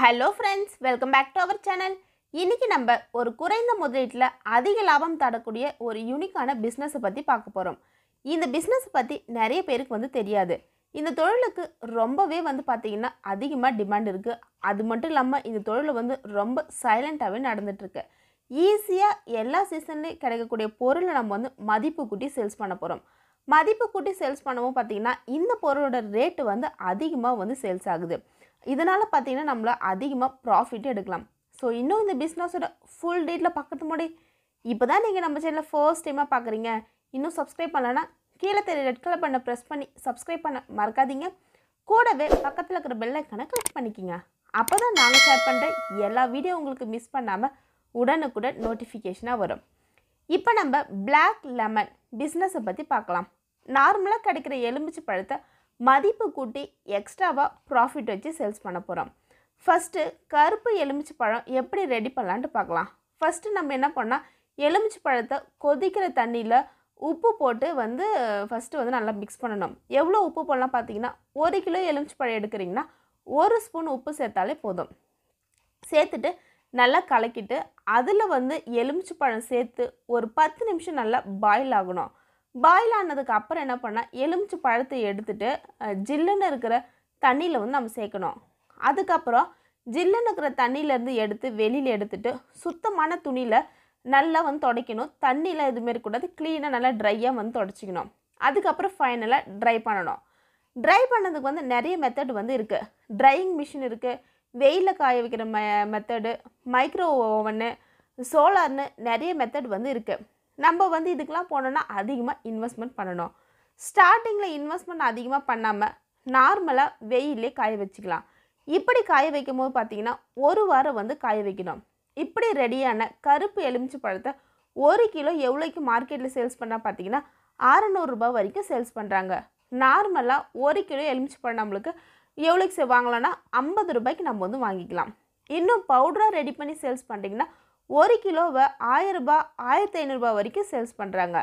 hello friends welcome back to our channel இன்னைக்கு நம்ம ஒரு குறைந்த முதலீட்டில் அதிக லாபம் தரக்கூடிய ஒரு யூனிக்கான பிஸ்னஸை பற்றி பார்க்க போகிறோம் இந்த பிஸ்னஸ் பற்றி நிறைய பேருக்கு வந்து தெரியாது இந்த தொழிலுக்கு ரொம்பவே வந்து பார்த்திங்கன்னா அதிகமாக டிமாண்ட் இருக்குது அது மட்டும் இல்லாமல் இந்த தொழில் வந்து ரொம்ப சைலண்ட்டாகவே நடந்துகிட்ருக்கு ஈஸியாக எல்லா சீசன்லேயும் கிடைக்கக்கூடிய பொருளை நம்ம வந்து மதிப்பு கூட்டி சேல்ஸ் பண்ண போகிறோம் மதிப்பு கூட்டி சேல்ஸ் பண்ணவும் பார்த்தீங்கன்னா இந்த பொருளோட ரேட்டு வந்து அதிகமாக வந்து சேல்ஸ் ஆகுது இதனால் பார்த்தீங்கன்னா நம்மள அதிகமாக ப்ராஃபிட் எடுக்கலாம் ஸோ இன்னும் இந்த பிஸ்னஸோட ஃபுல் டீட்டில் பார்க்கறது முன்னாடி இப்போ தான் நீங்கள் நம்ம சேனலில் ஃபர்ஸ்ட் டைமாக பார்க்குறீங்க இன்னும் சப்ஸ்கிரைப் பண்ணலன்னா கீழே தெரிய ரெட் கலர் பண்ண ப்ரெஸ் பண்ணி சப்ஸ்கிரைப் பண்ண மறக்காதீங்க கூடவே பக்கத்தில் இருக்கிற பெல் ஐக்கனை கிளிக் பண்ணிக்கோங்க அப்போ தான் நாங்கள் ஷேர் பண்ணுற எல்லா வீடியோ உங்களுக்கு மிஸ் பண்ணாமல் உடனுக்குடன் நோட்டிஃபிகேஷனாக வரும் இப்போ நம்ம பிளாக் லெமன் பிஸ்னஸை பற்றி பார்க்கலாம் நார்மலாக கிடைக்கிற எலுமிச்சை பழத்தை மதிப்பு கூட்டி எக்ஸ்ட்ராவாக ப்ராஃபிட் வச்சு சேல்ஸ் பண்ண போகிறோம் ஃபஸ்ட்டு கருப்பு எலுமிச்சை பழம் எப்படி ரெடி பண்ணலான்ட்டு பார்க்கலாம் ஃபஸ்ட்டு நம்ம என்ன பண்ணால் எலுமிச்சை பழத்தை கொதிக்கிற தண்ணியில் உப்பு போட்டு வந்து ஃபஸ்ட்டு வந்து நல்லா மிக்ஸ் பண்ணணும் எவ்வளோ உப்பு போடலாம் பார்த்தீங்கன்னா ஒரு கிலோ எலுமிச்சை பழம் எடுக்கிறீங்கன்னா ஒரு ஸ்பூன் உப்பு சேர்த்தாலே போதும் சேர்த்துட்டு நல்லா கலக்கிட்டு அதில் வந்து எலுமிச்சை பழம் சேர்த்து ஒரு பத்து நிமிஷம் நல்லா பாயில் ஆகணும் பாயில் ஆனதுக்கு அப்புறம் என்ன பண்ணால் எலுமிச்சை பழத்தை எடுத்துட்டு அஹ், ஜில்லுன்னு இருக்கிற தண்ணியில் வந்து நம்ம சேர்க்கணும் அதுக்கப்புறம் ஜில்லுன்னு இருக்கிற தண்ணியிலேருந்து எடுத்து வெளியில் எடுத்துட்டு சுத்தமான துணியில் நல்லா வந்து துடைக்கணும் தண்ணியில் எதுவுமே இருக்கக்கூடாது க்ளீனாக நல்லா ட்ரையாக வந்து துடைச்சிக்கணும் அதுக்கப்புறம் ஃபைனலாக ட்ரை பண்ணணும் ட்ரை பண்ணதுக்கு வந்து நிறைய மெத்தட் வந்து இருக்குது ட்ரையிங் மிஷின் இருக்குது வெயிலில் காய வைக்கிற மெ மெத்தடு மைக்ரோ ஓவனு சோலார்னு நிறைய மெத்தட் வந்து இருக்குது நம்ம வந்து இதுக்கெலாம் போனோன்னா அதிகமாக இன்வெஸ்ட்மெண்ட் பண்ணணும் ஸ்டார்டிங்கில் இன்வெஸ்ட்மெண்ட் அதிகமாக பண்ணாமல் நார்மலாக வெயிலே காய வச்சுக்கலாம் இப்படி காய வைக்கும் போது பார்த்தீங்கன்னா ஒரு வாரம் வந்து காய வைக்கணும் இப்படி ரெடியான கருப்பு எலுமிச்சை பழத்தை ஒரு கிலோ எவ்வளோக்கு மார்க்கெட்டில் சேல்ஸ் பண்ணால் பார்த்தீங்கன்னா அறநூறுரூபா வரைக்கும் சேல்ஸ் பண்ணுறாங்க நார்மலாக ஒரு கிலோ எலுமிச்சை பழம் நம்மளுக்கு எவ்வளோக்கு சே- வாங்கலாம்னா ஐம்பது ரூபாய்க்கு நம்ம வந்து வாங்கிக்கலாம் இன்னும் பவுடராக ரெடி பண்ணி சேல்ஸ் பண்ணிட்டீங்கன்னா ஒரு கிலோவை ஆயிரரூபா ஆயிரத்தி ஐநூறுரூபா வரைக்கும் சேல்ஸ் பண்ணுறாங்க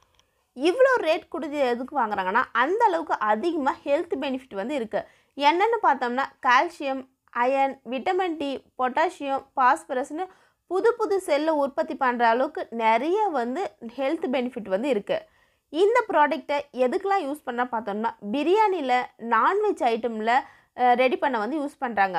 இவ்வளோ ரேட் கொடுத்து எதுக்கு வாங்குறாங்கன்னா அந்த அளவுக்கு அதிகமாக ஹெல்த் பெனிஃபிட் வந்து இருக்குது என்னென்னு பார்த்தோம்னா calcium iron vitamin D potassium பாஸ்பரஸ்னு புது புது செல்லை உற்பத்தி பண்ணுற அளவுக்கு நிறைய வந்து ஹெல்த் பெனிஃபிட் வந்து இருக்குது இந்த ப்ராடக்ட்டை எதுக்கெலாம் யூஸ் பண்ண பார்த்தோம்னா பிரியாணியில் நான்வெஜ் ஐட்டமில் ரெடி பண்ண வந்து யூஸ் பண்ணுறாங்க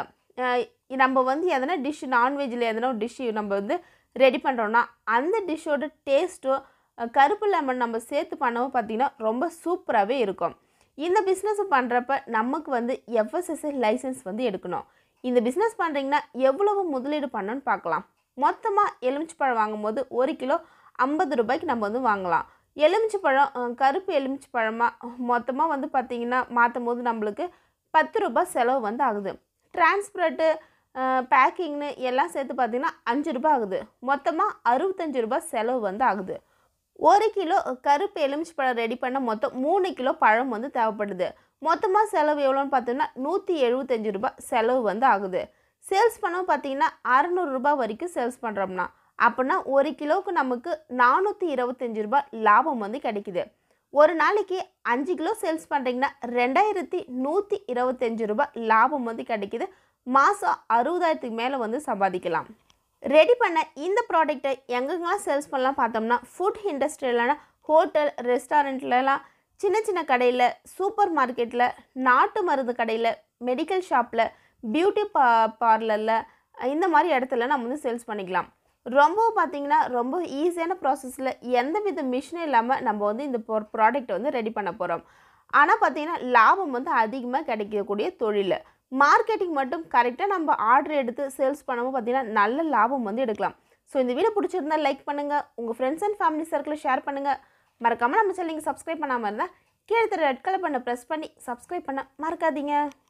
நம்ம வந்து எதனா டிஷ் நான்வெஜ்ஜில் எதனா ஒரு டிஷ்ஷு நம்ம வந்து ரெடி பண்ணுறோன்னா அந்த டிஷ்ஷோட டேஸ்ட்டோ கருப்பு லெமன் நம்ம சேர்த்து பண்ணவும் பார்த்திங்கன்னா ரொம்ப சூப்பராகவே இருக்கும் இந்த பிஸ்னஸ் பண்ணுறப்ப நமக்கு வந்து எஃப்எஸ்எஸ்ஐ லைசன்ஸ் வந்து எடுக்கணும் இந்த பிஸ்னஸ் பண்ணுறீங்கன்னா எவ்வளவு முதலீடு பண்ணணும்னு பார்க்கலாம் மொத்தமாக எலுமிச்சை பழம் வாங்கும்போது ஒரு கிலோ ஐம்பது ரூபாய்க்கு நம்ம வந்து வாங்கலாம் எலுமிச்சை பழம் அஹ், கருப்பு எலுமிச்சை பழமாக மொத்தமாக வந்து பார்த்திங்கன்னா மாற்றும் போது நம்மளுக்கு பத்து ரூபாய் செலவு வந்து ஆகுது டிரான்ஸ்போர்ட்டு பேக்கிங்னு எல்லாம் சேர்த்து பார்த்திங்கன்னா அஞ்சு ரூபாய் ஆகுது மொத்தமாக அறுபத்தஞ்சு ரூபாய் செலவு வந்து ஆகுது ஒரு கிலோ கருப்பு எலுமிச்சை பழம் ரெடி பண்ண மொத்தம் மூணு கிலோ பழம் வந்து தேவைப்படுது மொத்தமாக செலவு எவ்வளோன்னு பார்த்தோம்னா நூற்றி எழுபத்தஞ்சு ரூபாய் செலவு வந்து ஆகுது சேல்ஸ் பண்ணவும் பார்த்தீங்கன்னா அறநூறுரூபா வரைக்கும் சேல்ஸ் பண்ணுறோம்னா அப்படின்னா ஒரு கிலோவுக்கு நமக்கு நானூற்றி இருபத்தஞ்சு ரூபாய் லாபம் வந்து கிடைக்குது ஒரு நாளைக்கு அஞ்சு கிலோ சேல்ஸ் பண்ணுறீங்கன்னா ரெண்டாயிரத்தி நூற்றி இருபத்தஞ்சு ரூபாய் லாபம் வந்து கிடைக்குது மாதம் அறுபதாயிரத்துக்கு மேலே வந்து சம்பாதிக்கலாம் ரெடி பண்ண இந்த ப்ராடக்ட்டை எங்கெங்கெல்லாம் சேல்ஸ் பண்ணலாம் பார்த்தோம்னா ஃபுட் இண்டஸ்ட்ரியிலனா ஹோட்டல் ரெஸ்டாரண்ட்லலாம் சின்ன சின்ன கடையில் சூப்பர் மார்க்கெட்டில் நாட்டு மருந்து கடையில் மெடிக்கல் ஷாப்பில் பியூட்டி பா பார்லரில் இந்த மாதிரி இடத்துல நம்ம வந்து சேல்ஸ் பண்ணிக்கலாம் ரொம்ப பார்த்தீங்கன்னா ரொம்ப ஈஸியான ப்ராசஸில் எந்த வித மிஷினும் இல்லாமல் நம்ம வந்து இந்த ப்ராடக்ட்டை வந்து ரெடி பண்ண போகிறோம் ஆனால் பார்த்தீங்கன்னா லாபம் வந்து அதிகமாக கிடைக்கக்கூடிய தொழில் மார்க்கெட்டிங் மட்டும் கரெக்டாக நம்ம ஆர்டர் எடுத்து சேல்ஸ் பண்ணும்போது பார்த்தீங்கன்னா நல்ல லாபம் வந்து எடுக்கலாம் ஸோ இந்த வீடியோ பிடிச்சிருந்தா லைக் பண்ணுங்கள் உங்கள் ஃப்ரெண்ட்ஸ் அண்ட் ஃபேமிலி சர்க்கிளில் ஷேர் பண்ணுங்கள் மறக்காமல் நம்ம சேனல் நீங்கள் சப்ஸ்கிரைப் பண்ணாமல் இருந்தால் கீழே ரெட் கலர் பண்ண ப்ரெஸ் பண்ணி சப்ஸ்கிரைப் பண்ண மறக்காதீங்க